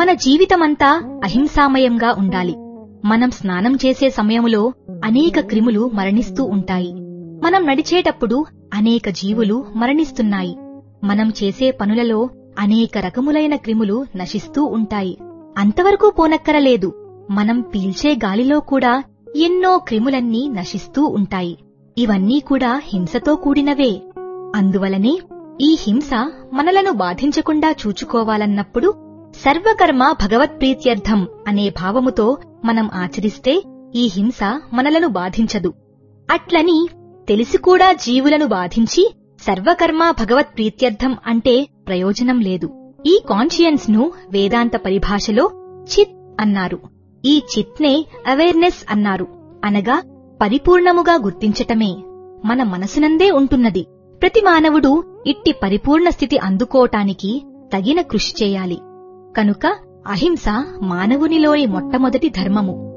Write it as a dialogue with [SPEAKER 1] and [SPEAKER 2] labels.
[SPEAKER 1] మన జీవితమంతా అహింసామయంగా ఉండాలి మనం స్నానం చేసే సమయములో అనేక క్రిములు మరణిస్తూ ఉంటాయి మనం నడిచేటప్పుడు అనేక జీవులు మరణిస్తున్నాయి మనం చేసే పనులలో అనేక రకములైన క్రిములు నశిస్తూ ఉంటాయి అంతవరకు పోనక్కరలేదు మనం పీల్చే గాలిలో కూడా ఎన్నో క్రిములన్నీ నశిస్తూ ఉంటాయి ఇవన్నీ కూడా హింసతో కూడినవే అందువలనే ఈ హింస మనలను బాధించకుండా చూచుకోవాలన్నప్పుడు సర్వకర్మ భగవత్ప్రీత్యర్థం అనే భావముతో మనం ఆచరిస్తే ఈ హింస మనలను బాధించదు అట్లని తెలిసి కూడా జీవులను బాధించి సర్వకర్మ భగవత్ప్రీత్యర్థం అంటే ప్రయోజనం లేదు ఈ కాన్షియన్స్ ను వేదాంత పరిభాషలో చిత్ అన్నారు ఈ చిత్నే అవేర్నెస్ అన్నారు అనగా పరిపూర్ణముగా గుర్తించటమే మన మనసునందే ఉంటున్నది ప్రతి మానవుడు ఇట్టి పరిపూర్ణ స్థితి అందుకోటానికి తగిన కృషి చేయాలి కనుక అహింస మానవునిలోని మొట్టమొదటి ధర్మము